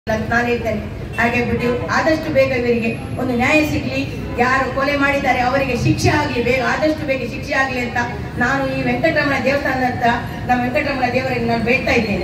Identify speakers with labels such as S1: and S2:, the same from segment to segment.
S1: ಅಂತ ನಾನು ಹೇಳ್ತೇನೆ ಹಾಗೆ ಬಿಟ್ಟು ಆದಷ್ಟು ಬೇಗ ಇವರಿಗೆ ಒಂದು ನ್ಯಾಯ ಸಿಗ್ಲಿ ಯಾರು ಕೊಲೆ ಮಾಡಿದ್ದಾರೆ ಅವರಿಗೆ ಶಿಕ್ಷೆ ಆಗಲಿ ಬೇಗ ಆದಷ್ಟು ಬೇಗ ಶಿಕ್ಷೆ ಆಗಲಿ ಅಂತ ನಾನು ಈ ವೆಂಕಟರಮಣ ದೇವಸ್ಥಾನದ ಹತ್ರ ನಮ್ಮ ವೆಂಕಟರಮಣ ದೇವರಿಗೆ ನಾನು ಬೇಡ್ತಾ ಇದ್ದೇನೆ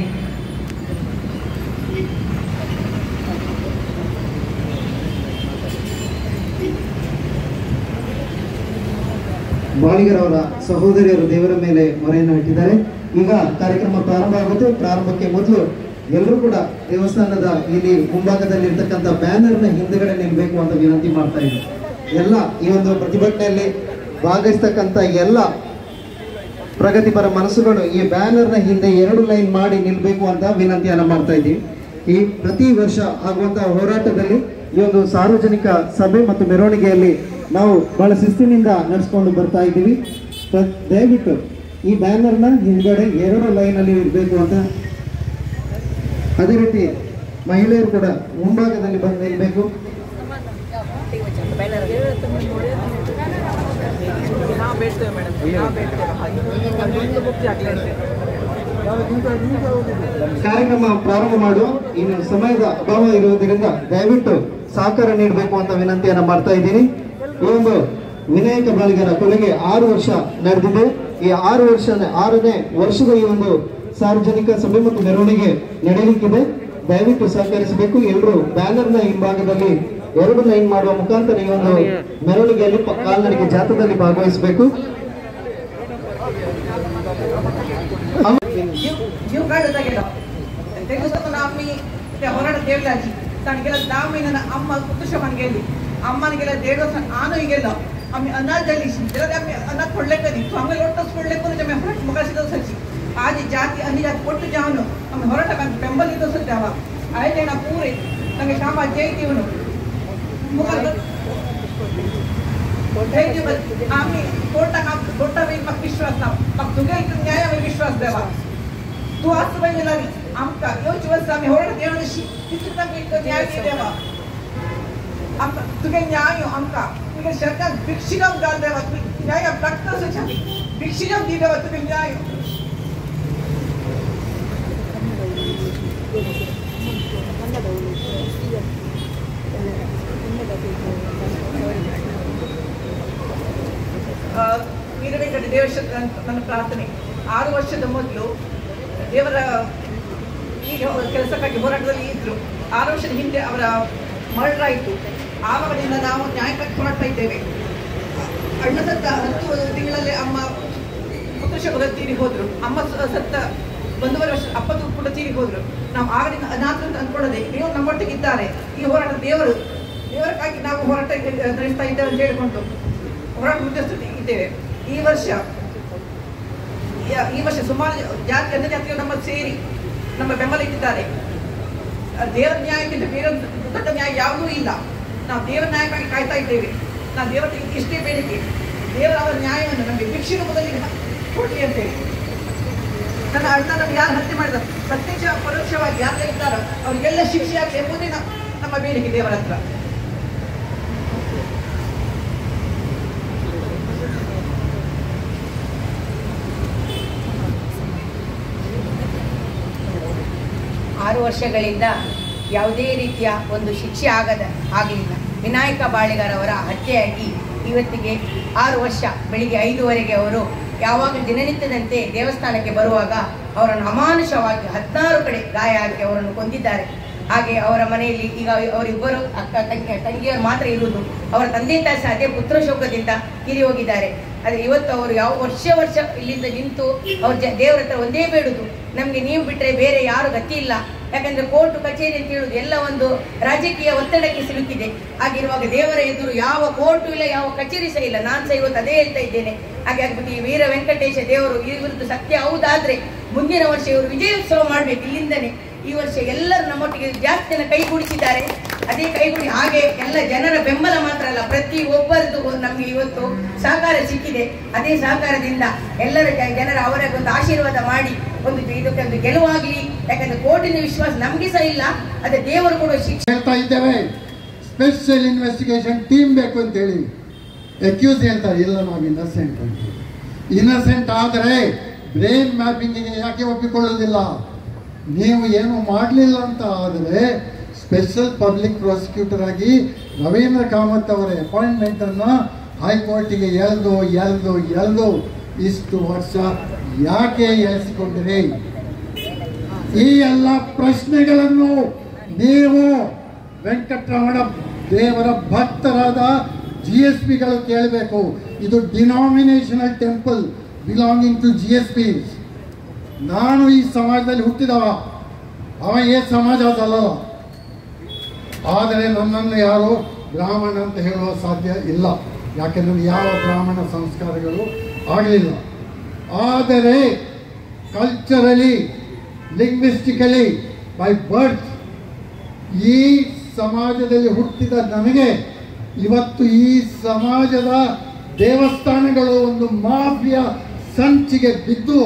S2: ಬಾಳಿಗರವರ ಸಹೋದರಿಯರು ದೇವರ ಮೇಲೆ ಮೊರೆಯನ್ನು ಇಟ್ಟಿದ್ದಾರೆ ಈಗ ಕಾರ್ಯಕ್ರಮ ಪ್ರಾರಂಭ ಆಗುತ್ತೆ ಪ್ರಾರಂಭಕ್ಕೆ ಮೊದಲು ಎಲ್ಲರೂ ಕೂಡ ದೇವಸ್ಥಾನದ ಇಲ್ಲಿ ಮುಂಭಾಗದಲ್ಲಿ ಇರ್ತಕ್ಕಂಥ ಬ್ಯಾನರ್ನ ಹಿಂದುಗಡೆ ನಿಲ್ಬೇಕು ಅಂತ ವಿನಂತಿ ಮಾಡ್ತಾ ಇದ್ದೀನಿ ಎಲ್ಲ ಈ ಒಂದು ಪ್ರತಿಭಟನೆಯಲ್ಲಿ ಭಾಗವಹಿಸ್ತಕ್ಕಂಥ ಎಲ್ಲ ಪ್ರಗತಿಪರ ಮನಸ್ಸುಗಳು ಈ ಬ್ಯಾನರ್ನ ಹಿಂದೆ ಎರಡು ಲೈನ್ ಮಾಡಿ ನಿಲ್ಬೇಕು ಅಂತ ವಿನಂತಿಯನ್ನ ಮಾಡ್ತಾ ಇದ್ದೀವಿ ಈ ಪ್ರತಿ ವರ್ಷ ಆಗುವಂತಹ ಹೋರಾಟದಲ್ಲಿ ಈ ಒಂದು ಸಾರ್ವಜನಿಕ ಸಭೆ ಮತ್ತು ಮೆರವಣಿಗೆಯಲ್ಲಿ ನಾವು ಬಹಳ ಶಿಸ್ತಿನಿಂದ ನಡೆಸ್ಕೊಂಡು ಬರ್ತಾ ಇದ್ದೀವಿ ತ- ದಯವಿಟ್ಟು ಈ ಬ್ಯಾನರ್ನ ಹಿಂದ್ಗಡೆ ಎರಡು ಲೈನಲ್ಲಿ ಇರಬೇಕು ಅಂತ ಅದೇ ರೀತಿ ಮಹಿಳೆಯರು ಕೂಡ ಮುಂಭಾಗದಲ್ಲಿ ಬಂದು ನಿಲ್ಬೇಕು
S3: ನಾವು ಬೇಡ್ತೇವೆ ಮೇಡಮ್ ನಾವು ಬೇಡ್ತೇವೆ ಹಾಗೆ ಒಂದು ಮುಕ್ತಿ ಆಗಲಿ
S2: ಕಾರ್ಯಕ್ರಮ ಪ್ರಾರಂಭ ಮಾಡುವ ಇನ್ನು ಸಮಯದ ಅಭಾವ ಇರುವುದರಿಂದ ದಯವಿಟ್ಟು ಸಹಕಾರ ನೀಡಬೇಕು ಅಂತ ವಿನಂತಿಯನ್ನ ಮಾಡ್ತಾ ಇದ್ದೀನಿ ಈ ಒಂದು ವಿನಾಯಕ ಬಾಲಿಗರ ಕೊಲೆಗೆ ಆರು ವರ್ಷ ನಡೆದಿದೆ ಈ ಆರು ವರ್ಷ ಆರನೇ ವರ್ಷದ ಈ ಒಂದು ಸಾರ್ವಜನಿಕ ಸಭೆ ಮತ್ತು ಮೆರವಣಿಗೆ ನಡೆಯಲಿಕ್ಕಿದೆ ದಯವಿಟ್ಟು ಸಹಕರಿಸಬೇಕು ಎಲ್ಲರೂ ಬ್ಯಾನರ್ನ ಹಿಂಭಾಗದಲ್ಲಿ ಎರಡು ಲೈನ್ ಮಾಡುವ ಮುಖಾಂತರ ಈ ಒಂದು ಮೆರವಣಿಗೆಯಲ್ಲಿ ಪ- ಕಾಲ್ನಡಿಗೆ ಜಾಥಾದಲ್ಲಿ ಭಾಗವಹಿಸಬೇಕು
S1: जीव काढता गेला त्याच्यासाठी आम्ही त्या होराड देवलाची कारण गेला दहा महिन्यानं अम्मा कुतुशमान गेली अम्मान गेला देड वर्ष आनही गेलो आम्ही अनाथ झाली त्याला आम्ही अनाथ पडले कधी आम्ही लोटच पडले पण आम्ही ಹೊರಟು ಮುಗಾಸಿ ದೋಸಚ್ಚಿ ಆದಿ ಜಾತಿ ಅನಿ ಜಾತಿ ಕೊಟ್ಟು ಜಾವನು ಆಮೇಲೆ ಹೊರಟ ಬೆಂಬಲಿ ದೋಸತ್ತಾವ ಆಯ್ತೇನ ಪೂರಿ ನಂಗೆ ಶಾಮ ಜೈತಿವನು ಮುಗ जयती आम्ही कोर्टाक कोर्टा वेळी म्हाका विश्वास ना म्हाका तुगे न्याया वेळी विश्वास देवा तू आज पहिले लागली आमकां येवच वर्स आमी होरड देवण तितून आमी न्याय दी देवा आमकां तुगे न्याय आमकां तुगे सरकार भिक्षिगम घाल देवा तुगे न्याय डॉक्टर भिक्षिगम दी देवा तुगे न्याय ಆ, ವೀರವೆಂಕಟ ದೇವಶ ನನ್ನ ಪ್ರಾರ್ಥನೆ ಆರು ವರ್ಷದ ಮೊದಲು ದೇವರ ಈ ಕೆಲಸಕ್ಕಾಗಿ ಹೋರಾಟದಲ್ಲಿ ಇದ್ರು ಆರು ವರ್ಷದ ಹಿಂದೆ ಅವರ ಮರ್ಡರ್ ಆಯಿತು ಆವಾಗದಿಂದ ನಾವು ನ್ಯಾಯಕ್ಕಾಗಿ ಹೋರಾಡ್ತಾ ಇದ್ದೇವೆ ಅಣ್ಣ ಸತ್ತ ಹತ್ತು ತಿಂಗಳಲ್ಲಿ ಅಮ್ಮ ಪುತ್ರ ತೀರಿ ಹೋದ್ರು ಅಮ್ಮ ಸ- ಸತ್ತ ಒಂದೂವರೆ ವರ್ಷ ಅಪ್ಪತ್ತು ಕೂಡ ತೀರಿ ಹೋದ್ರು ನಾವು ಆಗಲಿಂದ ಅನಾಥ ಅಂತ ಅಂದ್ಕೊಳ್ಳದೆ ದೇವರು ನಮ್ಮೊಟ್ಟಿಗೆ ಇದ್ದಾರೆ ಈ ಹೋರಾಟ ದೇವರು ದೇವರಕ್ಕಾಗಿ ನಾವು ಹೋರಾಟ ನಡೆಸ್ತಾ ಇದ್ದೇವೆ ಅಂತ ಹೇಳಿಕೊಂಡು ಹೋರಾಟ ಉದ್ದೇಶಿಸಿ ಇದ್ದೇವೆ ಈ ವರ್ಷ ಯ- ಈ ವರ್ಷ ಸುಮಾರು ಜಾತಿ ಅನ್ಯ ಜಾತಿಗಳು ನಮ್ಮ ಸೇರಿ ನಮ್ಮ ಬೆಂಬಲ ಇಟ್ಟಿದ್ದಾರೆ ಆ ದೇವರ ನ್ಯಾಯಕ್ಕಿಂತ ಬೇರೆ ಒಂದು ದೊಡ್ಡ ನ್ಯಾಯ ಯಾವುದೂ ಇಲ್ಲ ನಾವು ದೇವರ ನ್ಯಾಯಕ್ಕಾಗಿ ಕಾಯ್ತಾ ಇದ್ದೇವೆ ನಾವು ದೇವರ ಹತ್ರ ಇಷ್ಟೇ ಬೇಡಿಕೆ ದೇವರ ಅವರ ನ್ಯಾಯವನ್ನು ನಮಗೆ ಭಿಕ್ಷೆ ರೂಪದಲ್ಲಿ ಕೊಡಲಿ ಅಂತೇಳಿ ನನ್ನ ಅಣ್ಣನನ್ನು ಯಾರು ಹತ್ಯೆ ಮಾಡಿದ ಪ್ರತ್ಯಕ್ಷ ಪರೋಕ್ಷವಾಗಿ ಯಾರೆಲ್ಲ ಇದ್ದಾರೋ ಅವರಿಗೆಲ್ಲ ಶಿಕ್ಷೆ ಆಗಲಿ ಎಂಬುದೇ ನ- ನಮ್ಮ ಬೇಡಿಕೆ ದೇವರ ಹತ್ರ ಆರು ವರ್ಷಗಳಿಂದ ಯಾವುದೇ ರೀತಿಯ ಒಂದು ಶಿಕ್ಷೆ ಆಗದ ಆಗಲಿಲ್ಲ ವಿನಾಯಕ ಬಾಳಿಗಾರವರ ಹತ್ಯೆಯಾಗಿ ಇವತ್ತಿಗೆ ಆರು ವರ್ಷ ಬೆಳಿಗ್ಗೆ ಐದುವರೆಗೆ ಅವರು ಯಾವಾಗ ದಿನನಿತ್ಯದಂತೆ ದೇವಸ್ಥಾನಕ್ಕೆ ಬರುವಾಗ ಅವರನ್ನು ಅಮಾನುಷವಾಗಿ ಹದಿನಾರು ಕಡೆ ಗಾಯ ಹಾಕಿ ಅವರನ್ನು ಕೊಂದಿದ್ದಾರೆ ಹಾಗೆ ಅವರ ಮನೆಯಲ್ಲಿ ಈಗ ಅವರಿಬ್ಬರು ಅಕ್ಕ ತಂಗಿ ತಂಗಿಯರು ಮಾತ್ರ ಇರುವುದು ಅವರ ತಂದೆ ತಾಯಿ ಸಹ ಅದೇ ಪುತ್ರ ಶೋಕದಿಂದ ತೀರಿ ಹೋಗಿದ್ದಾರೆ ಆದರೆ ಇವತ್ತು ಅವರು ಯಾವ ವರ್ಷ ವರ್ಷ ಇಲ್ಲಿಂದ ನಿಂತು ಅವ್ರ ಜ ದೇವರ ಹತ್ರ ಒಂದೇ ಬೇಡುದು ನಮಗೆ ನೀವು ಬಿಟ್ಟರೆ ಬೇರೆ ಯಾರು ಗತಿ ಇಲ್ಲ ಯಾಕಂದ್ರೆ ಕೋರ್ಟ್ ಕಚೇರಿ ಅಂತ ಹೇಳುದು ಎಲ್ಲ ಒಂದು ರಾಜಕೀಯ ಒತ್ತಡಕ್ಕೆ ಸಿಲುಕಿದೆ ಹಾಗಿರುವಾಗ ದೇವರ ಎದುರು ಯಾವ ಕೋರ್ಟು ಇಲ್ಲ ಯಾವ ಕಚೇರಿ ಸಹ ಇಲ್ಲ ನಾನು ಸಹ ಇವತ್ತು ಅದೇ ಹೇಳ್ತಾ ಇದ್ದೇನೆ ಹಾಗೆ ಆಗ್ಬಿಟ್ಟು ಈ ವೀರ ವೆಂಕಟೇಶ ದೇವರು ಈ ವಿರುದ್ಧ ಸತ್ಯ ಹೌದಾದ್ರೆ ಮುಂದಿನ ವರ್ಷ ಇವರು ವಿಜಯೋತ್ಸವ ಮಾಡ್ಬೇಕು ಇಲ್ಲಿಂದನೇ ಈ ವರ್ಷ ಎಲ್ಲರೂ ನಮ್ಮೊಟ್ಟಿಗೆ ಜಾಸ್ತಿ ಜನ ಕೈಗೂಡಿಸಿದ್ದಾರೆ ಅದೇ ಕೈಗೂಡಿ ಹಾಗೆ ಎಲ್ಲ ಜನರ ಬೆಂಬಲ ಮಾತ್ರ ಅಲ್ಲ ಪ್ರತಿ ಒಬ್ಬರದ್ದು ನಮಗೆ ಇವತ್ತು ಸಹಕಾರ ಸಿಕ್ಕಿದೆ ಅದೇ ಸಹಕಾರದಿಂದ ಎಲ್ಲರ ಜ- ಜನರ ಅವರ ಒಂದು ಆಶೀರ್ವಾದ ಮಾಡಿ ಒಂದು ಇದಕ್ಕೆ ಒಂದು ಗೆಲುವಾಗ್ಲಿ ಯಾಕಂದ್ರೆ ಕೋರ್ಟಿನ ವಿಶ್ವಾಸ ನಮ್ಗೆ ಸಹ ಇಲ್ಲ ಅದೇ ದೇವರು ಕೊಡುವ ಶಿಕ್ಷೆ
S4: ಹೇಳ್ತಾ ಇದ್ದೇವೆ ಸ್ಪೆಷಲ್ ಇನ್ವೆಸ್ಟಿಗೇಷನ್ ಟೀಮ್ ಬೇಕು ಅಂತ ಹೇಳಿ ಅಕ್ಯೂಸ್ ಹೇಳ್ತಾರೆ ಇಲ್ಲ ನಾವು ಇನ್ನಸೆಂಟ್ ಅಂತ ಇನ್ನಸೆಂಟ್ ಆದರೆ ಬ್ರೈನ್ ಮ್ಯಾಪಿಂಗಿಗೆ ಯಾಕೆ ಒಪ್ಪಿಕೊಳ್ಳುವುದಿಲ್ಲ ನೀವು ಏನು ಮಾಡಲಿಲ್ಲ ಅಂತ ಆದರೆ ಸ್ಪೆಷಲ್ ಪಬ್ಲಿಕ್ ಪ್ರಾಸಿಕ್ಯೂಟರ್ ಆಗಿ ರವೀಂದ್ರ ಕಾಮತ್ ಅವರ ಅಪಾಯಿಂಟ್ಮೆಂಟ್ ಅನ್ನ ಹೈಕೋರ್ಟಿಗೆ ಎಳೆದು ಎಳೆದು ಎಳೆದು ಇಷ್ಟು ವರ್ಷ ಯಾಕೆ ಎಳೆಸಿಕೊಂಡಿರಿ ಈ ಎಲ್ಲ ಪ್ರಶ್ನೆಗಳನ್ನು ನೀವು ವೆಂಕಟರಮಣ ದೇವರ ಭಕ್ತರಾದ ಜಿ ಎಸ್ ಪಿಗಳು ಕೇಳಬೇಕು ಇದು denominational temple belonging to G S P ನಾನು ಈ ಸಮಾಜದಲ್ಲಿ ಹುಟ್ಟಿದವ ಅವ ಏ ಸಮಾಜ ಅದಲ್ಲ ಆದರೆ ನನ್ನನ್ನು ಯಾರು ಬ್ರಾಹ್ಮಣ ಅಂತ ಹೇಳುವ ಸಾಧ್ಯ ಇಲ್ಲ ಯಾಕೆಂದ್ರೆ ಯಾವ ಬ್ರಾಹ್ಮಣ ಸಂಸ್ಕಾರಗಳು ಆಗಲಿಲ್ಲ ಆದರೆ ಕಲ್ಚರಲಿ ಲಿಂಗ್ವಿಸ್ಟಿಕಲಿ ಬೈ ಬರ್ತ್ ಈ ಸಮಾಜದಲ್ಲಿ ಹುಟ್ಟಿದ ನನಗೆ ಇವತ್ತು ಈ ಸಮಾಜದ ದೇವಸ್ಥಾನಗಳು ಒಂದು ಮಾಫಿಯಾ ಸಂಚಿಗೆ ಬಿದ್ದು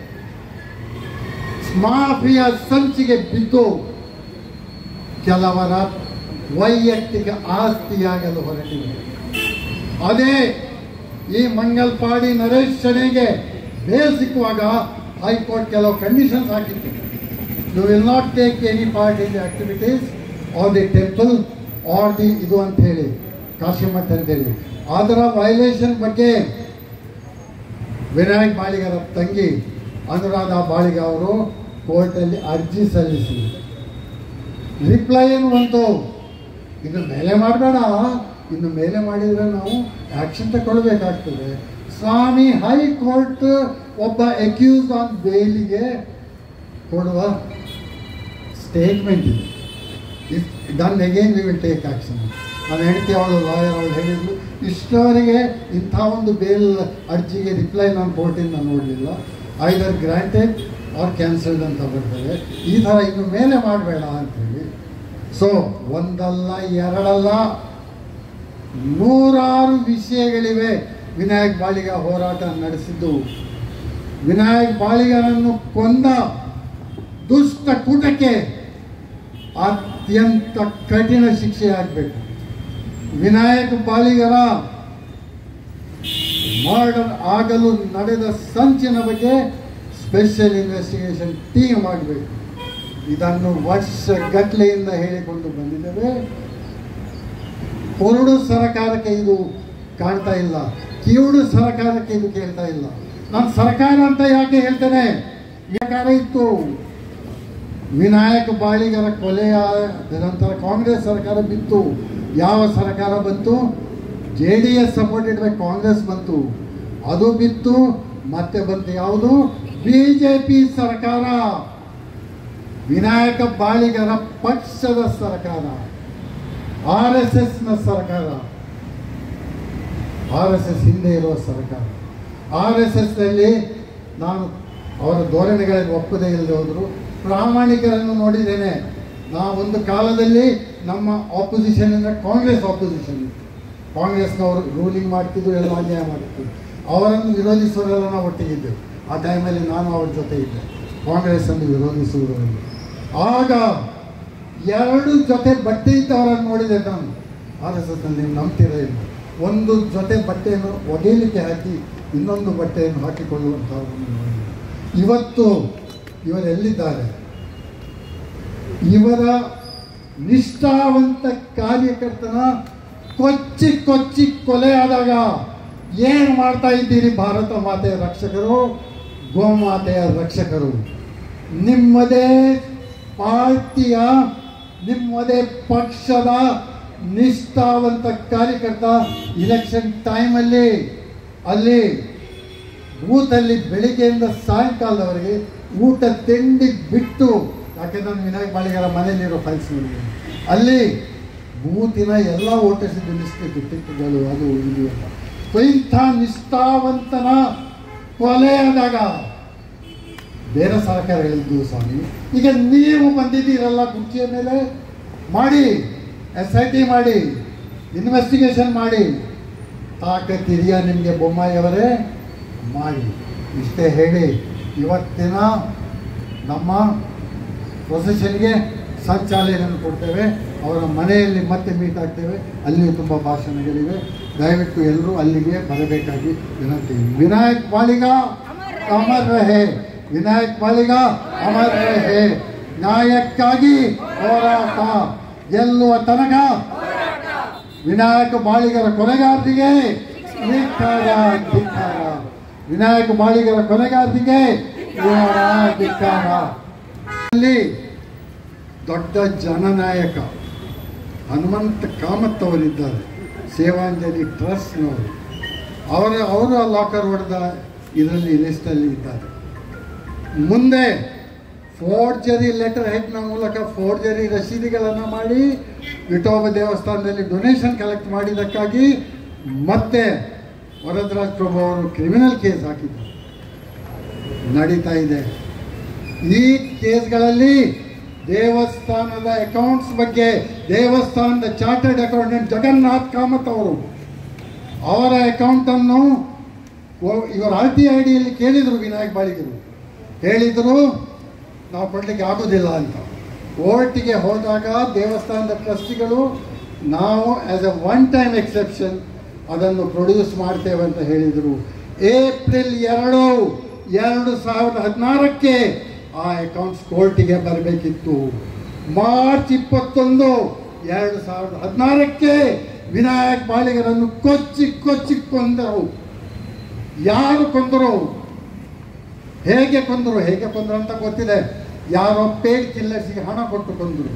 S4: ಮಾಫಿಯಾ ಸಂಚಿಗೆ ಬಿದ್ದು ಕೆಲವರ ವೈಯಕ್ತಿಕ ಆಸ್ತಿಯಾಗಲು ಹೊರಟಿವೆ ಅದೇ ಈ ಮಂಗಲ್ಪಾಡಿ ನರೇಶ್ ಶೆಣೆಗೆ ಬೇಲ್ ಸಿಕ್ಕುವಾಗ ಹೈಕೋರ್ಟ್ ಕೆಲವು ಕಂಡೀಷನ್ಸ್ ಹಾಕಿತ್ತು you will not take any part in the activities or the temple or the ಇದು ಅಂತ ಹೇಳಿ ಕಾಶಿಮಠ್ ಅಂತೇಳಿ ಅದರ ವೈಲೇಷನ್ ಬಗ್ಗೆ ವಿನಾಯಕ್ ಬಾಳಿಗರ ತಂಗಿ ಅನುರಾಧ ಬಾಳಿಗ ಅವರು ಕೋರ್ಟಲ್ಲಿ ಅರ್ಜಿ ಸಲ್ಲಿಸಿ ರಿಪ್ಲೈ ಏನು ಬಂತು ಇನ್ನು ಮೇಲೆ ಮಾಡಬೇಡ ಇನ್ನು ಮೇಲೆ ಮಾಡಿದರೆ ನಾವು ಆಕ್ಷನ್ ತಗೊಳ್ಬೇಕಾಗ್ತದೆ ಸ್ವಾಮಿ ಹೈಕೋರ್ಟ್ ಒಬ್ಬ ಅಕ್ಯೂಸ್ ಆನ್ ಬೇಲಿಗೆ ಕೊಡುವ ಸ್ಟೇಟ್ಮೆಂಟ್ ಇದೆ if done again we will take action ನನ್ನ ಹೆಂಡತಿ ಅವಳು ಲಾಯರ್ ಅವಳು ಹೇಳಿದ್ಲು ಇಷ್ಟವರೆಗೆ ಇಂಥ ಒಂದು ಬೇಲ್ ಅರ್ಜಿಗೆ ರಿಪ್ಲೈ ನಾನು ಕೋರ್ಟಿಂದ ನೋಡಲಿಲ್ಲ ಐದರ್ ಗ್ರಾಂಟೆಡ್ ಆರ್ ಕ್ಯಾನ್ಸಲ್ಡ್ ಅಂತ ಬರ್ತದೆ ಈ ಥರ ಇನ್ನು ಮೇಲೆ ಮಾಡಬೇಡ ಅಂತೇಳಿ ಸೊ ಒಂದಲ್ಲ ಎರಡಲ್ಲ ನೂರಾರು ವಿಷಯಗಳಿವೆ ವಿನಾಯಕ್ ಬಾಳಿಗ ಹೋರಾಟ ನಡೆಸಿದ್ದು ವಿನಾಯಕ್ ಬಾಳಿಗನನ್ನು ಕೊಂದ ದುಷ್ಟ ಕೂಟಕ್ಕೆ ಅತ್ಯಂತ ಕಠಿಣ ಶಿಕ್ಷೆ ಆಗಬೇಕು ವಿನಾಯಕ್ ಬಾಳಿಗರ ಮರ್ಡರ್ ಆಗಲು ನಡೆದ ಸಂಚಿನ ಬಗ್ಗೆ ಸ್ಪೆಷಲ್ ಇನ್ವೆಸ್ಟಿಗೇಷನ್ ಟೀಮ್ ಮಾಡಬೇಕು ಇದನ್ನು ವರ್ಷಗಟ್ಟಲೆಯಿಂದ ಹೇಳಿಕೊಂಡು ಬಂದಿದ್ದೇವೆ ಕೊರಡು ಸರ್ಕಾರಕ್ಕೆ ಇದು ಕಾಣ್ತಾ ಇಲ್ಲ ಕಿವುಡು ಸರ್ಕಾರಕ್ಕೆ ಇದು ಕೇಳ್ತಾ ಇಲ್ಲ ನಾನು ಸರ್ಕಾರ ಅಂತ ಯಾಕೆ ಹೇಳ್ತೇನೆ ಸರ್ಕಾರ ಇತ್ತು ವಿನಾಯಕ ಬಾಳಿಗರ ಕೊಲೆಯ ನಂತರ ಕಾಂಗ್ರೆಸ್ ಸರ್ಕಾರ ಬಿತ್ತು ಯಾವ ಸರ್ಕಾರ ಬಂತು J D S supported by Congress ಬಂತು ಅದು ಬಿತ್ತು ಮತ್ತೆ ಬಂತು ಯಾವುದು ಬಿ ಜೆ ಪಿ ಸರ್ಕಾರ ವಿನಾಯಕ ಬಾಳಿಗರ ಪಕ್ಷದ ಸರ್ಕಾರ ಆರ್ ಎಸ್ ಎಸ್ನ ಸರ್ಕಾರ ಆರ್ ಎಸ್ ಎಸ್ ಹಿಂದೆ ಇರುವ ಸರ್ಕಾರ ಆರ್ ಎಸ್ ಎಸ್ನಲ್ಲಿ ನಾನು ಅವರ ಧೋರಣೆಗಳಲ್ಲಿ ಒಪ್ಪದೇ ಇಲ್ಲದೆ ಹೋದರು ಪ್ರಾಮಾಣಿಕರನ್ನು ನೋಡಿದ್ದೇನೆ ನಾವು ಒಂದು ಕಾಲದಲ್ಲಿ ನಮ್ಮ ಆಪೋಸಿಷನ್ ಅಂದರೆ ಕಾಂಗ್ರೆಸ್ ಆಪೋಸಿಷನ್ ಇತ್ತು ಕಾಂಗ್ರೆಸ್ನವರು ರೂಲಿಂಗ್ ಮಾಡ್ತಿದ್ರು ಎಲ್ಲ ಅನ್ಯಾಯ ಮಾಡ್ತಿದ್ರು ಅವರನ್ನು ವಿರೋಧಿಸುವವರೆಲ್ಲ ನಾವು ಒಟ್ಟಿಗಿದ್ದೆವು ಆ ಟೈಮಲ್ಲಿ ನಾನು ಅವ್ರ ಜೊತೆ ಇದ್ದೆ ಕಾಂಗ್ರೆಸ್ಸನ್ನು ವಿರೋಧಿಸುವುದರಲ್ಲಿ ಆಗ ಎರಡು ಜೊತೆ ಬಟ್ಟೆ ಇದ್ದವರನ್ನು ನೋಡಿದೆ ನಾನು ಆರ್ ಎಸ್ ಎಸ್ನಲ್ಲಿ ನೀವು ನಂಬ್ತೀರಾ ಇಲ್ಲ ಒಂದು ಜೊತೆ ಬಟ್ಟೆಯನ್ನು ಒಗೆಯಲಿಕ್ಕೆ ಹಾಕಿ ಇನ್ನೊಂದು ಬಟ್ಟೆಯನ್ನು ಹಾಕಿಕೊಳ್ಳುವಂಥವ್ರನ್ನು ನೋಡಿದೆ ಇವತ್ತು ಇವರು ಎಲ್ಲಿದ್ದಾರೆ ಇವರ ನಿಷ್ಠಾವಂತ ಕಾರ್ಯಕರ್ತನ ಕೊಚ್ಚಿ ಕೊಚ್ಚಿ ಕೊಲೆಯಾದಾಗ ಏನು ಮಾಡ್ತಾ ಇದ್ದೀರಿ ಭಾರತ ಮಾತೆಯ ರಕ್ಷಕರು ಗೋಮಾತೆಯ ರಕ್ಷಕರು ನಿಮ್ಮದೇ ಪಾರ್ಟಿಯ ನಿಮ್ಮದೇ ಪಕ್ಷದ ನಿಷ್ಠಾವಂತ ಕಾರ್ಯಕರ್ತ ಇಲೆಕ್ಷನ್ ಟೈಮಲ್ಲಿ ಅಲ್ಲಿ ಬೂತಲ್ಲಿ ಬೆಳಿಗ್ಗೆಯಿಂದ ಸಾಯಂಕಾಲದವರೆಗೆ ಊಟ ತಿಂಡಿ ಬಿಟ್ಟು ಯಾಕೆಂದ್ರೆ ನಾನು ವಿನಾಯಕ್ ಬಾಳಿಗರ ಮನೆಯಲ್ಲಿರೋ ಫೈಲ್ಸ್ ನೋಡಿದ್ದೀನಿ ಅಲ್ಲಿ ಬೂತಿನ ಎಲ್ಲ ವೋಟರ್ಸ್ ಲಿಸ್ಟ್ ಟಿಕ್ಗಳು ಅದು ಇದು ಎಲ್ಲ ಸೊ ಇಂಥ ನಿಷ್ಠಾವಂತನ ಕೊಲೆಯಾದಾಗ ಬೇರೆ ಸರ್ಕಾರಗಳಿದ್ದು ಸ್ವಾಮಿ ಈಗ ನೀವು ಬಂದಿದ್ದೀರಲ್ಲ ಕುರ್ಚಿಯ ಮೇಲೆ ಮಾಡಿ ಎಸ್ ಐ ಟಿ ಮಾಡಿ ಇನ್ವೆಸ್ಟಿಗೇಷನ್ ಮಾಡಿ ತಾಕತ್ತಿದೆಯಾ ನಿಮಗೆ ಬೊಮ್ಮಾಯಿಯವರೇ ಮಾಡಿ ಇಷ್ಟೇ ಹೇಳಿ ಇವತ್ತಿನ ನಮ್ಮ ಪ್ರೊಸೆಷನ್ಗೆ ಸಂಚಾಲನೆಯನ್ನು ಕೊಡ್ತೇವೆ ಅವರ ಮನೆಯಲ್ಲಿ ಮತ್ತೆ ಮೀಟ್ ಆಗ್ತೇವೆ ಅಲ್ಲಿಯೂ ತುಂಬ ಭಾಷಣಗಳಿವೆ ದಯವಿಟ್ಟು ಎಲ್ಲರೂ ಅಲ್ಲಿಗೆ ಬರಬೇಕಾಗಿ ವಿನಂತಿ ವಿನಾಯಕ್ ಬಾಳಿಗ ಅಮರ್ ರಹೆ ವಿನಾಯಕ್ ಬಾಳಿಗ ಅಮರ್ ರಹೆ ನ್ಯಾಯಕ್ಕಾಗಿ ಹೋರಾಟ ಗೆಲ್ಲುವ ತನಕ ವಿನಾಯಕ ಬಾಳಿಗರ ಕೊನೆಗಾರರಿಗೆ ಧಿಕ್ಕಾರ ಧಿಕ್ಕಾರ ವಿನಾಯಕ ಬಾಳಿಗರ ಕೊನೆಗಾರರಿಗೆ ಇವರ ಧಿಕ್ಕಾರ ಅಲ್ಲಿ ದೊಡ್ಡ ಜನನಾಯಕ ಹನುಮಂತ ಕಾಮತ್ ಅವರಿದ್ದಾರೆ ಸೇವಾಂಜಲಿ ಟ್ರಸ್ಟ್ನವರು ಅವರ ಅವರು ಲಾಕರ್ ಹೊಡೆದ ಇದರಲ್ಲಿ ಲಿಸ್ಟಲ್ಲಿ ಇದ್ದಾರೆ ಮುಂದೆ ಫೋರ್ಜರಿ ಲೆಟರ್ ಹೆಡ್ನ ಮೂಲಕ ಫೋರ್ಜರಿ ರಸೀದಿಗಳನ್ನು ಮಾಡಿ ವಿಠೋಬ ದೇವಸ್ಥಾನದಲ್ಲಿ ಡೊನೇಷನ್ ಕಲೆಕ್ಟ್ ಮಾಡಿದ್ದಕ್ಕಾಗಿ ಮತ್ತೆ ವರದರಾಜ್ ಪ್ರಭು ಅವರು ಕ್ರಿಮಿನಲ್ ಕೇಸ್ ಹಾಕಿದ್ದಾರೆ ನಡೀತಾ ಇದೆ ಈ ಕೇಸ್ಗಳಲ್ಲಿ ದೇವಸ್ಥಾನದ ಅಕೌಂಟ್ಸ್ ಬಗ್ಗೆ ದೇವಸ್ಥಾನದ ಚಾರ್ಟರ್ಡ್ ಅಕೌಂಟೆಂಟ್ ಜಗನ್ನಾಥ್ ಕಾಮತ್ ಅವರು ಅವರ ಅಕೌಂಟನ್ನು ಇವರು ಆರ್ ಟಿ ಐ ಡಿಯಲ್ಲಿ ಕೇಳಿದರು ವಿನಾಯಕ್ ಬಾಳಿಗರು ಹೇಳಿದರು ನಾವು ಕೊಡಲಿಕ್ಕೆ ಆಗೋದಿಲ್ಲ ಅಂತ ಕೋರ್ಟಿಗೆ ಹೋದಾಗ ದೇವಸ್ಥಾನದ ಟ್ರಸ್ಟಿಗಳು ನಾವು as a one time exception ಅದನ್ನು ಪ್ರೊಡ್ಯೂಸ್ ಮಾಡ್ತೇವೆ ಅಂತ ಹೇಳಿದರು ಏಪ್ರಿಲ್ ಎರಡು ಎರಡು ಸಾವಿರದ ಹದಿನಾರಕ್ಕೆ ಆ ಅಕೌಂಟ್ಸ್ ಕೋರ್ಟಿಗೆ ಬರಬೇಕಿತ್ತು ಮಾರ್ಚ್ ಇಪ್ಪತ್ತೊಂದು ಎರಡು ಸಾವಿರದ ಹದಿನಾರಕ್ಕೆ ವಿನಾಯಕ್ ಬಾಳಿಗರನ್ನು ಕೊಚ್ಚಿ ಕೊಚ್ಚಿ ಕೊಂದರು ಯಾರು ಕೊಂದರು ಹೇಗೆ ಕೊಂದರು ಹೇಗೆ ಕೊಂದರು ಅಂತ ಗೊತ್ತಿದೆ ಯಾರೋ ಪೇಡ್ ಕಿಲ್ಲರ್ಸ್ಗೆ ಹಣ ಕೊಟ್ಟು ಕೊಂದರು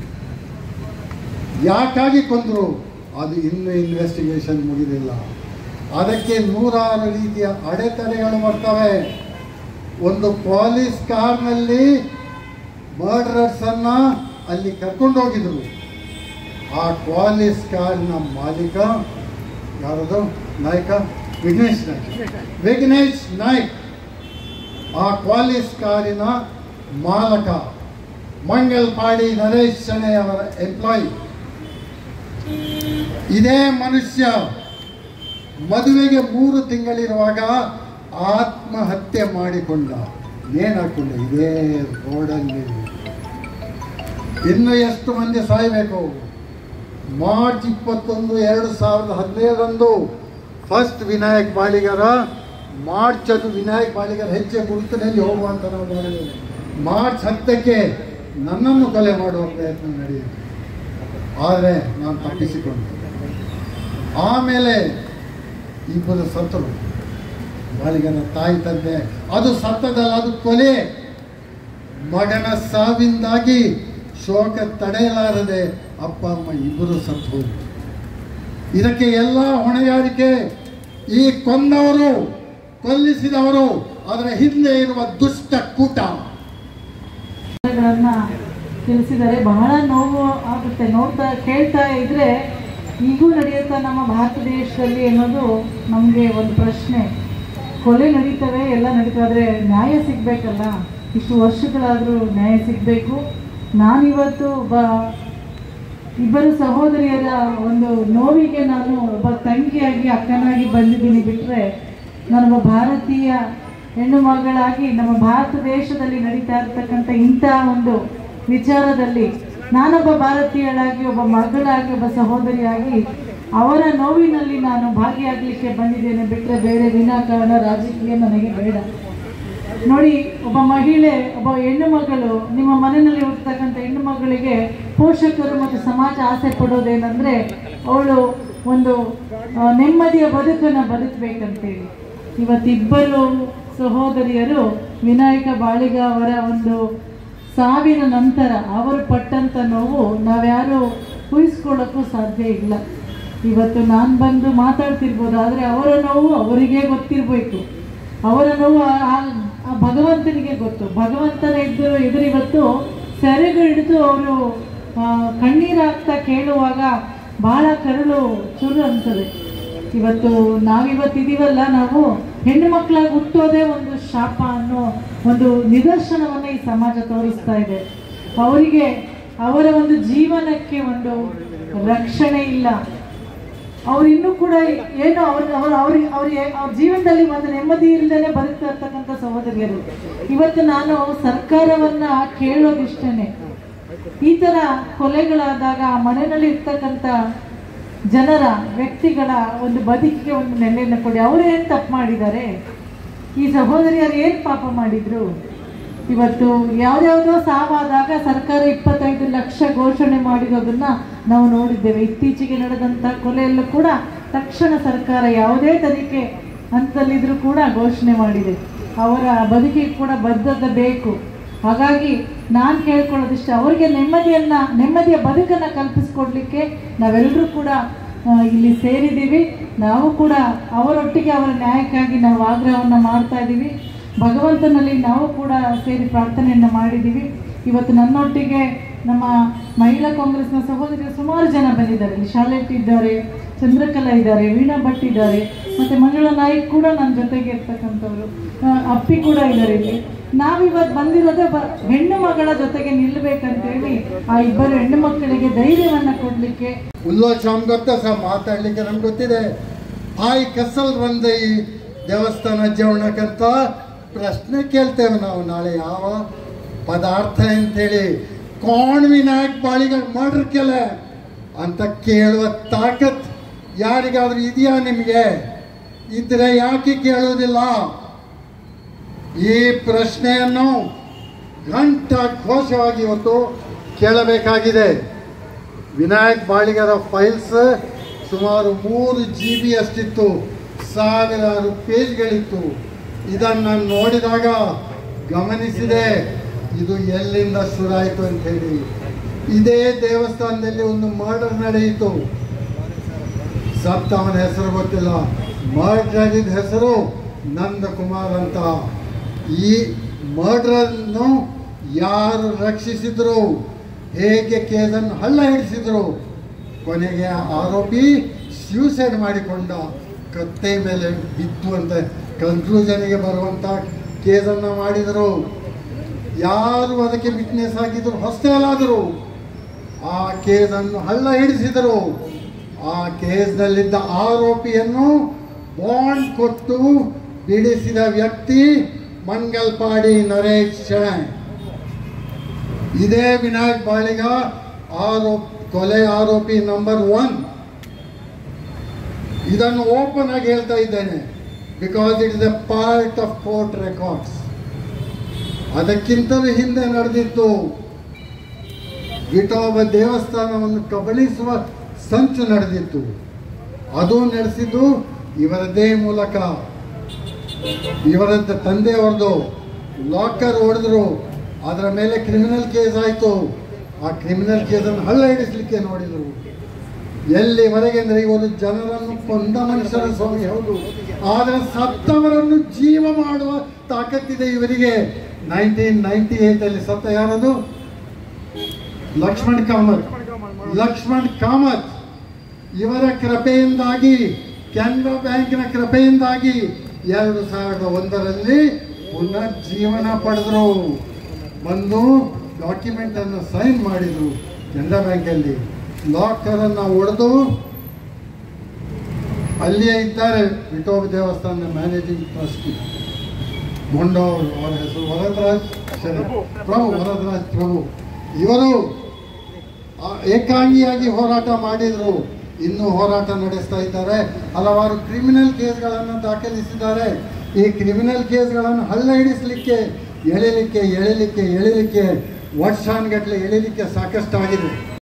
S4: ಯಾಕಾಗಿ ಕೊಂದರು ಅದು ಇನ್ನೂ ಇನ್ವೆಸ್ಟಿಗೇಷನ್ ಮುಗಿದಿಲ್ಲ ಅದಕ್ಕೆ ನೂರಾರು ರೀತಿಯ ಅಡೆತಡೆಗಳು ಬರ್ತವೆ ಒಂದು ಪೊಲೀಸ್ ಕಾರ್ನಲ್ಲಿ ಮರ್ಡರರ್ಸ್ ಅನ್ನ ಅಲ್ಲಿ ಕರ್ಕೊಂಡು ಹೋಗಿದ್ರು ಆ ಕ್ವಾಲಿಸ್ ಕಾರಿನ ಮಾಲೀಕ ಯಾರದು ನಾಯಕ ವಿಘ್ನೇಶ್ ನಾಯ್ಕ ವಿಘ್ನೇಶ್ ನಾಯ್ಕ್ ಆ ಕ್ವಾಲಿಸ್ ಕಾರಿನ ಮಾಲಕ ಮಂಗಲ್ಪಾಡಿ ನರೇಶ್ ಶೆಣೆ ಅವರ ಎಂಪ್ಲಾಯಿ ಇದೇ ಮನುಷ್ಯ ಮದುವೆಗೆ ಮೂರು ತಿಂಗಳಿರುವಾಗ ಆತ್ಮಹತ್ಯೆ ಮಾಡಿಕೊಂಡ ನೇಣು ಹಾಕೊಂಡ ಇದೇ ರೋಡಲ್ಲಿ ಇನ್ನು ಎಷ್ಟು ಮಂದಿ ಸಾಯಬೇಕು ಮಾರ್ಚ್ ಇಪ್ಪತ್ತೊಂದು ಎರಡು ಸಾವಿರದ ಹದಿನೈದರಂದು ಫಸ್ಟ್ ವಿನಾಯಕ್ ಬಾಳಿಗರ ಮಾರ್ಚ್ ಅದು ವಿನಾಯಕ್ ಬಾಳಿಗರ ಹೆಜ್ಜೆ ಗುರುತಿನಲ್ಲಿ ಹೋಗುವಂತ ನಾವು ಮಾಡಿದ್ದೇವೆ ಮಾರ್ಚ್ ಹತ್ತಕ್ಕೆ ನನ್ನನ್ನು ಕೊಲೆ ಮಾಡುವ ಪ್ರಯತ್ನ ನಡೆಯಿತು ಆದರೆ ನಾನು ತಪ್ಪಿಸಿಕೊಂಡೆ ಆಮೇಲೆ ಇಬ್ಬರು ಸತ್ತರು ಬಾಳಿಗನ ತಾಯಿ ತಂದೆ ಅದು ಸತ್ತದಲ್ಲ ಅದು ಕೊಲೆ ಮಗನ ಸಾವಿಂದಾಗಿ ಶೋಕ ತಡೆಯಲಾರದೆ ಅಪ್ಪ ಅಮ್ಮ ಇಬ್ಬರು ಸತ್ತು ಹೋದ್ರು. ಇದಕ್ಕೆ ಎಲ್ಲ ಹೊಣೆಗಾರಿಕೆ ಈ ಕೊಂದವರು ಕೊಲ್ಲಿಸಿದವರು ಅದರ ಹಿಂದೆ ಇರುವ ದುಷ್ಟ ಕೂಟ
S5: ಗಳನ್ನ ತಿಳಿಸಿದ್ದಾರೆ ಬಹಳ ನೋವು ಆಗುತ್ತೆ ನೋಡ್ತಾ ಕೇಳ್ತಾ ಇದ್ರೆ ಈಗೂ ನಡೆಯುತ್ತಾ ನಮ್ಮ ಭಾರತ ದೇಶದಲ್ಲಿ ಅನ್ನೋದು ನಮಗೆ ಒಂದು ಪ್ರಶ್ನೆ ಕೊಲೆ ನಡೀತವೆ ಎಲ್ಲ ನಡೀತವೆ ಆದರೆ ನ್ಯಾಯ ಸಿಗಬೇಕಲ್ಲ ಇಷ್ಟು ವರ್ಷಗಳಾದರೂ ನ್ಯಾಯ ಸಿಗಬೇಕು ನಾನಿವತ್ತು ಒಬ್ಬ ಇಬ್ಬರು ಸಹೋದರಿಯರ ಒಂದು ನೋವಿಗೆ ನಾನು ಒಬ್ಬ ತಂಗಿಯಾಗಿ ಅಕ್ಕನಾಗಿ ಬಂದಿದ್ದೀನಿ ಬಿಟ್ಟರೆ ನಾನೊಬ್ಬ ಭಾರತೀಯ ಹೆಣ್ಣು ಮಗಳಾಗಿ ನಮ್ಮ ಭಾರತ ದೇಶದಲ್ಲಿ ನಡೀತಾ ಇರ್ತಕ್ಕಂಥ ಇಂತಹ ಒಂದು ವಿಚಾರದಲ್ಲಿ ನಾನೊಬ್ಬ ಭಾರತೀಯಳಾಗಿ ಒಬ್ಬ ಮಗಳಾಗಿ ಒಬ್ಬ ಸಹೋದರಿಯಾಗಿ ಅವರ ನೋವಿನಲ್ಲಿ ನಾನು ಭಾಗಿಯಾಗಲಿಕ್ಕೆ ಬಂದಿದ್ದೇನೆ ಬಿಟ್ಟರೆ ಬೇರೆ ವಿನಾಕಾರಣ ರಾಜಕೀಯ ನನಗೆ ಬೇಡ ನೋಡಿ ಒಬ್ಬ ಮಹಿಳೆ ಒಬ್ಬ ಹೆಣ್ಣು ಮಗಳು ನಿಮ್ಮ ಮನೆಯಲ್ಲಿ ಹುಟ್ಟತಕ್ಕಂಥ ಹೆಣ್ಣು ಮಗಳಿಗೆ ಪೋಷಕರು ಮತ್ತು ಸಮಾಜ ಆಸೆ ಪಡೋದೇನೆಂದ್ರೆ ಅವಳು ಒಂದು ಆ, ನೆಮ್ಮದಿಯ ಬದುಕನ್ನು ಬದುಕಬೇಕಂತೇಳಿ ಇವತ್ತಿಬ್ಬರು ಸಹೋದರಿಯರು ವಿನಾಯಕ ಬಾಳಿಗ ಅವರ ಒಂದು ಸಾವಿನ ನಂತರ ಅವರು ಪಟ್ಟಂತ ನೋವು ನಾವ್ಯಾರು ಊಹಿಸ್ಕೊಳ್ಳೋಕ್ಕೂ ಸಾಧ್ಯ ಇಲ್ಲ ಇವತ್ತು ನಾನು ಬಂದು ಮಾತಾಡ್ತಿರ್ಬೋದು ಆದರೆ ಅವರ ನೋವು ಅವರಿಗೇ ಗೊತ್ತಿರಬೇಕು ಅವರ ನೋವು ಆ- ಆ- ಆ ಭಗವಂತನಿಗೆ ಗೊತ್ತು ಭಗವಂತನ ಎದುರು ಎದುರು ಇವತ್ತು ಸೆರೆಗೆ ಹಿಡಿದು ಅವರು ಕಣ್ಣೀರು ಹಾಕ್ತಾ ಕೇಳುವಾಗ ಬಹಳ ಕರುಳು ಚುರು ಅನ್ಸದೆ ಇವತ್ತು ನಾವಿವತ್ತಿದೀವಲ್ಲ ನಾವು ಹೆಣ್ಣು ಮಕ್ಕಳಾಗಿ ಹುಟ್ಟೋದೇ ಒಂದು ಶಾಪ ಅನ್ನೋ ಒಂದು ನಿದರ್ಶನವನ್ನ ಈ ಸಮಾಜ ತೋರಿಸ್ತಾ ಇದೆ ಅವರಿಗೆ ಅವರ ಒಂದು ಜೀವನಕ್ಕೆ ಒಂದು ರಕ್ಷಣೆ ಇಲ್ಲ ಅವ್ರು ಇನ್ನೂ ಕೂಡ ಏನು ಅವ್ರ ಅವ್ರ ಅವ್ರಿಗೆ ಅವ್ರಿಗೆ ಅವ್ರ ಜೀವನದಲ್ಲಿ ಒಂದು ನೆಮ್ಮದಿ ಇಲ್ಲದೆ ಬದುಕ್ತಾ ಇರ್ತಕ್ಕಂಥ ಸಹೋದರಿಯರು ಇವತ್ತು ನಾನು ಸರ್ಕಾರವನ್ನ ಕೇಳೋದಿಷ್ಟೇನೆ ಈ ತರ ಕೊಲೆಗಳಾದಾಗ ಆ ಮನೆಯಲ್ಲಿ ಇರ್ತಕ್ಕಂಥ ಜನರ ವ್ಯಕ್ತಿಗಳ ಒಂದು ಬದುಕಿಗೆ ಒಂದು ನೆಲೆಯನ್ನು ಕೊಡಿ ಅವರು ಏನು ತಪ್ಪು ಮಾಡಿದ್ದಾರೆ ಈ ಸಹೋದರಿಯರು ಏನು ಪಾಪ ಮಾಡಿದ್ರು ಇವತ್ತು ಯಾವ್ದ್ಯಾವುದೋ ಸಾವಾದಾಗ ಸರ್ಕಾರ ಇಪ್ಪತ್ತೈದು ಲಕ್ಷ ಘೋಷಣೆ ಮಾಡಿರೋದನ್ನ ನಾವು ನೋಡಿದ್ದೇವೆ ಇತ್ತೀಚೆಗೆ ನಡೆದಂಥ ಕೊಲೆಯಲ್ಲೂ ಕೂಡ ತಕ್ಷಣ ಸರ್ಕಾರ ಯಾವುದೇ ತನಿಖೆ ಹಂತದಲ್ಲಿದ್ರೂ ಕೂಡ ಘೋಷಣೆ ಮಾಡಿದೆ ಅವರ ಬದುಕಿಗೆ ಕೂಡ ಬದ್ಧತೆ ಬೇಕು ಹಾಗಾಗಿ ನಾನು ಕೇಳ್ಕೊಳ್ಳೋದಿಷ್ಟು ಅವರಿಗೆ ನೆಮ್ಮದಿಯನ್ನ ನೆಮ್ಮದಿಯ ಬದುಕನ್ನು ಕಲ್ಪಿಸ್ಕೊಡ್ಲಿಕ್ಕೆ ನಾವೆಲ್ಲರೂ ಕೂಡ ಆ, ಇಲ್ಲಿ ಸೇರಿದ್ದೀವಿ ನಾವು ಕೂಡ ಅವರೊಟ್ಟಿಗೆ ಅವರ ನ್ಯಾಯಕ್ಕಾಗಿ ನಾವು ಆಗ್ರಹವನ್ನು ಮಾಡ್ತಾ ಇದ್ದೀವಿ ಭಗವಂತನಲ್ಲಿ ನಾವು ಕೂಡ ಸೇರಿ ಪ್ರಾರ್ಥನೆಯನ್ನು ಮಾಡಿದ್ದೀವಿ ಇವತ್ತು ನನ್ನೊಟ್ಟಿಗೆ ನಮ್ಮ ಮಹಿಳಾ ಕಾಂಗ್ರೆಸ್ನ ಸಹೋದರಿಯರು ಸುಮಾರು ಜನ ಬಂದಿದ್ದಾರೆ ಇಲ್ಲಿ ಶಾಲೆಟ್ ಇದ್ದಾರೆ ಚಂದ್ರಕಲಾ ಇದ್ದಾರೆ ವೀಣಾ ಭಟ್ ಇದ್ದಾರೆ ಮತ್ತು ಮಂಜುಳಾ ನಾಯ್ಕ್ ಕೂಡ ನನ್ನ ಜೊತೆಗೆ ಇರ್ತಕ್ಕಂಥವ್ರು ಆ, ಅಪ್ಪಿ ಕೂಡ ಇದ್ದಾರೆ ಇಲ್ಲಿ ನಾವಿವತ್ತು ಬಂದಿರೋದೇ ಬ ಹೆಣ್ಣು ಮಗಳ ಜೊತೆಗೆ ನಿಲ್ಲಬೇಕಂತೇಳಿ ಆ ಇಬ್ಬರು ಹೆಣ್ಣು ಮಕ್ಕಳಿಗೆ ಧೈರ್ಯವನ್ನು ಕೊಡಲಿಕ್ಕೆ
S4: ಉಲ್ಲೋಚನ ಗೊತ್ತಾ ಸಹ ಮಾತಾಡ್ಲಿಕ್ಕೆ ನಮ್ಗೆ ಗೊತ್ತಿದೆ ಆಯ್ ಕಸಲ್ ಬಂದ ಈ ದೇವಸ್ಥಾನ ಜವಣಕ್ಕಂತ ಪ್ರಶ್ನೆ ಕೇಳ್ತೇವೆ ನಾವು ನಾಳೆ ಯಾವ ಪದಾರ್ಥ ಅಂತೇಳಿ ಕೋಣ್ ವಿನಾಯಕ್ ಬಾಳಿಗಳು ಮಾಡ್ರ ಕೆಲ ಅಂತ ಕೇಳುವ ತಾಕತ್ ಯಾರಿಗಾದ್ರೂ ಇದೆಯಾ ನಿಮಗೆ ಇದ್ರೆ ಯಾಕೆ ಕೇಳುವುದಿಲ್ಲ ಈ ಪ್ರಶ್ನೆಯನ್ನು ಘಂಟ ಘೋಷವಾಗಿ ಇವತ್ತು ಕೇಳಬೇಕಾಗಿದೆ ವಿನಾಯಕ್ ಬಾಳಿಗರ ಫೈಲ್ಸ್ ಸುಮಾರು ಮೂರು ಜಿ ಬಿ ಅಷ್ಟಿತ್ತು ಸಾವಿರಾರು ಪೇಜ್ಗಳಿತ್ತು ಇದನ್ನು ನೋಡಿದಾಗ ಗಮನಿಸಿದೆ ಇದು ಎಲ್ಲಿಂದ ಶುರುವಾಯಿತು ಅಂತ ಹೇಳಿ ಇದೇ ದೇವಸ್ಥಾನದಲ್ಲಿ ಒಂದು ಮರ್ಡರ್ ನಡೆಯಿತು ಸತ್ತ ಅವನ ಹೆಸರು ಗೊತ್ತಿಲ್ಲ ಮರ್ಡರ್ ಆಗಿದ್ದ ಹೆಸರು ನಂದಕುಮಾರ್ ಅಂತ ಈ ಮರ್ಡರನ್ನು ಯಾರು ರಕ್ಷಿಸಿದ್ರು ಹೇಗೆ ಕೇಸನ್ನು ಹಳ್ಳ ಹಿಡಿಸಿದ್ರು ಕೊನೆಗೆ ಆರೋಪಿ ಸ್ಯೂಸೈಡ್ ಮಾಡಿಕೊಂಡ ಕತ್ತೆ ಮೇಲೆ ಬಿದ್ದು ಅಂತ ಕನ್ಕ್ಲೂಷನ್ಗೆ ಬರುವಂತ ಕೇಸನ್ನು ಮಾಡಿದರು ಯಾರು ಅದಕ್ಕೆ ವಿಟ್ನೆಸ್ ಆಗಿದ್ರು ಹೊಸ್ತೆಲಾದರು ಆ ಕೇಸನ್ನು ಹಳ್ಳ ಹಿಡಿಸಿದರು ಆ ಕೇಸ್ನಲ್ಲಿದ್ದ ಆರೋಪಿಯನ್ನು ಬಾಂಡ್ ಕೊಟ್ಟು ಬಿಡಿಸಿದ ವ್ಯಕ್ತಿ ಮಂಗಲ್ಪಾಡಿ ನರೇಶ್ ಶೆಣೈ ಇದೇ ವಿನಾಯಕ್ ಬಾಳಿಗ ಆರೋಪ ಕೊಲೆ ಆರೋಪಿ ನಂಬರ್ ಒನ್ ಇದನ್ನು ಓಪನ್ ಆಗಿ ಹೇಳ್ತಾ ಇದ್ದೇನೆ because it is a part of court records ಅದಕ್ಕಿಂತಲೂ ಹಿಂದೆ ನಡೆದಿತ್ತು ವಿಠೋಬ ದೇವಸ್ಥಾನವನ್ನು ಕಬಳಿಸುವ ಸಂಚು ನಡೆದಿತ್ತು ಅದು ನಡೆಸಿದ್ದು ಇವರದೇ ಮೂಲಕ ಇವರ ತಂದೆಯವ್ರದ್ದು ಲಾಕರ್ ಹೊಡೆದ್ರು ಅದರ ಮೇಲೆ ಕ್ರಿಮಿನಲ್ ಕೇಸ್ ಆಯಿತು ಆ ಕ್ರಿಮಿನಲ್ ಕೇಸನ್ನು ಹಳ್ಳ ಹಿಡಿಸ್ಲಿಕ್ಕೆ ನೋಡಿದರು ಎಲ್ಲಿವರೆಗೆ ಅಂದರೆ ಇವರು ಜನರನ್ನು ಕೊಂದ ಮನುಷ್ಯರ ಸ್ವಾಮಿ ಹೌದು ಆದರೆ ಸತ್ತವರನ್ನು ಜೀವ ಮಾಡುವ ತಾಕತ್ತಿದೆ ಇವರಿಗೆ ನೈನ್ಟೀನ್ ನೈನ್ಟಿ ಏಟಲ್ಲಿ ಸತ್ತ ಯಾರದು ಲಕ್ಷ್ಮಣ್ ಕಾಮತ್ ಲಕ್ಷ್ಮಣ್ ಕಾಮತ್ ಇವರ ಕೃಪೆಯಿಂದಾಗಿ ಕೆನರಾ ಬ್ಯಾಂಕಿನ ಕೃಪೆಯಿಂದಾಗಿ ಎರಡು ಸಾವಿರದ ಒಂದರಲ್ಲಿ ಪುನರ್ಜೀವನ ಪಡೆದರು ಬಂದು ಡಾಕ್ಯುಮೆಂಟ್ ಅನ್ನು ಸೈನ್ ಮಾಡಿದ್ರು ಕೆನರಾ ಬ್ಯಾಂಕಲ್ಲಿ ಲಾಕರ್ ಅನ್ನು ಒಡೆದು ಅಲ್ಲಿಯೇ ಇದ್ದಾರೆ ವಿಠೋಬ ದೇವಸ್ಥಾನದ ಮ್ಯಾನೇಜಿಂಗ್ ಟ್ರಸ್ಟಿ ಮೊಂಡೋ ಅವರು ಅವರ ಹೆಸರು ವರದರಾಜ್ ಶರತ್. ಪ್ರಭು ವರದರಾಜ್ ಪ್ರಭು ಇವರು ಆ, ಏಕಾಂಗಿಯಾಗಿ ಹೋರಾಟ ಮಾಡಿದ್ರು ಇನ್ನೂ ಹೋರಾಟ ನಡೆಸ್ತಾ ಇದ್ದಾರೆ ಹಲವಾರು ಕ್ರಿಮಿನಲ್ ಕೇಸ್ಗಳನ್ನು ದಾಖಲಿಸಿದ್ದಾರೆ ಈ ಕ್ರಿಮಿನಲ್ ಕೇಸ್ಗಳನ್ನು ಹಳ್ಳ ಹಿಡಿಸಲಿಕ್ಕೆ ಎಳಿಲಿಕ್ಕೆ ಎಳಿಲಿಕ್ಕೆ ಎಳಿಲಿಕ್ಕೆ ವರ್ಷಾನ್ಗಟ್ಲೆ ಎಳಿಲಿಕ್ಕೆ ಸಾಕಷ್ಟು ಆಗಿದೆ